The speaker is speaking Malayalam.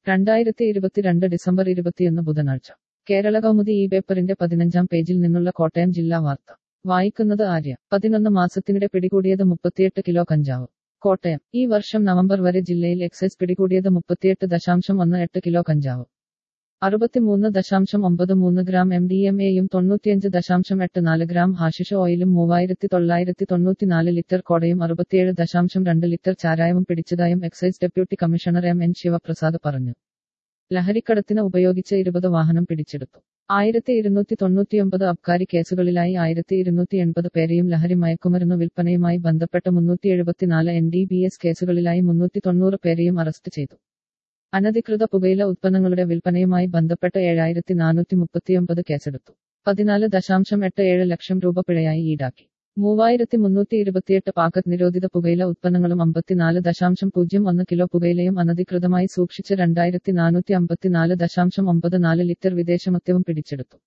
രണ്ടായിരത്തി ഇരുപത്തിരണ്ട് ഡിസംബർ ഇരുപത്തിയൊന്ന് ബുധനാഴ്ച കേരള കൗമുദി ഈ പേപ്പറിന്റെ പതിനഞ്ചാം പേജിൽ നിന്നുള്ള കോട്ടയം ജില്ലാ വാർത്ത വായിക്കുന്നത് ആര്യ പതിനൊന്ന് മാസത്തിനിടെ പിടികൂടിയത് മുപ്പത്തിയെട്ട് കിലോ കഞ്ചാവ് കോട്ടയം ഈ വർഷം നവംബർ വരെ ജില്ലയിൽ എക്സൈസ് പിടികൂടിയത് മുപ്പത്തിയെട്ട് ദശാംശം ഒന്ന് എട്ട് കിലോ കഞ്ചാവ് അറുപത്തിമൂന്ന് ദശാംശം ഒമ്പത് മൂന്ന് ഗ്രാം എം ഡി എം എയും തൊണ്ണൂറ്റിയഞ്ച് ദശാംശം എട്ട് നാല് ഗ്രാം ഹാഷിഷ ഓയിലും മൂവായിരത്തി തൊള്ളായിരത്തി തൊണ്ണൂറ്റിനാല് ലിറ്റർ കോടയും അറുപത്തിയേഴ് ദശാംശം രണ്ട് ലിറ്റർ ചാരായവും പിടിച്ചതായും excise deputy commissioner M N Sivaprasad പറഞ്ഞു ലഹരിക്കടത്തിന് ഉപയോഗിച്ച ഇരുപത് വാഹനം പിടിച്ചെടുത്തു ആയിരത്തി ഇരുന്നൂറ്റി തൊണ്ണൂറ്റിയൊമ്പത് അബ്കാരി കേസുകളിലായി ആയിരത്തി ഇരുന്നൂറ്റി എൺപത് പേരെയും ലഹരി മയക്കുമരുന്ന് വിൽപ്പനയുമായി ബന്ധപ്പെട്ട മുന്നൂറ്റി എഴുപത്തിനാല് എൻ ഡി ബി എസ് കേസുകളിലായി മുന്നൂറ്റി തൊണ്ണൂറ് പേരെയും അറസ്റ്റ് ചെയ്തു അനധികൃത പുകയില ഉത്പന്നങ്ങളുടെ വിൽപ്പനയുമായി ബന്ധപ്പെട്ട ഏഴായിരത്തി നാനൂറ്റി മുപ്പത്തിയൊമ്പത് കേസെടുത്തു പതിനാല് ദശാംശം എട്ട് ഏഴ് ലക്ഷം രൂപ പിഴയായി ഈടാക്കി മൂവായിരത്തി മുന്നൂറ്റി ഇരുപത്തിയെട്ട് പാക്കറ്റ് നിരോധിത പുകയില ഉത്പന്നങ്ങളും അമ്പത്തിനാല് ദശാംശം പൂജ്യം ഒന്ന് കിലോ പുകയിലയും അനധികൃതമായി സൂക്ഷിച്ച് രണ്ടായിരത്തി നാനൂറ്റി അമ്പത്തിനാല് ദശാംശം ഒമ്പത് നാല് ലിറ്റർ വിദേശമദ്യവും പിടിച്ചെടുത്തു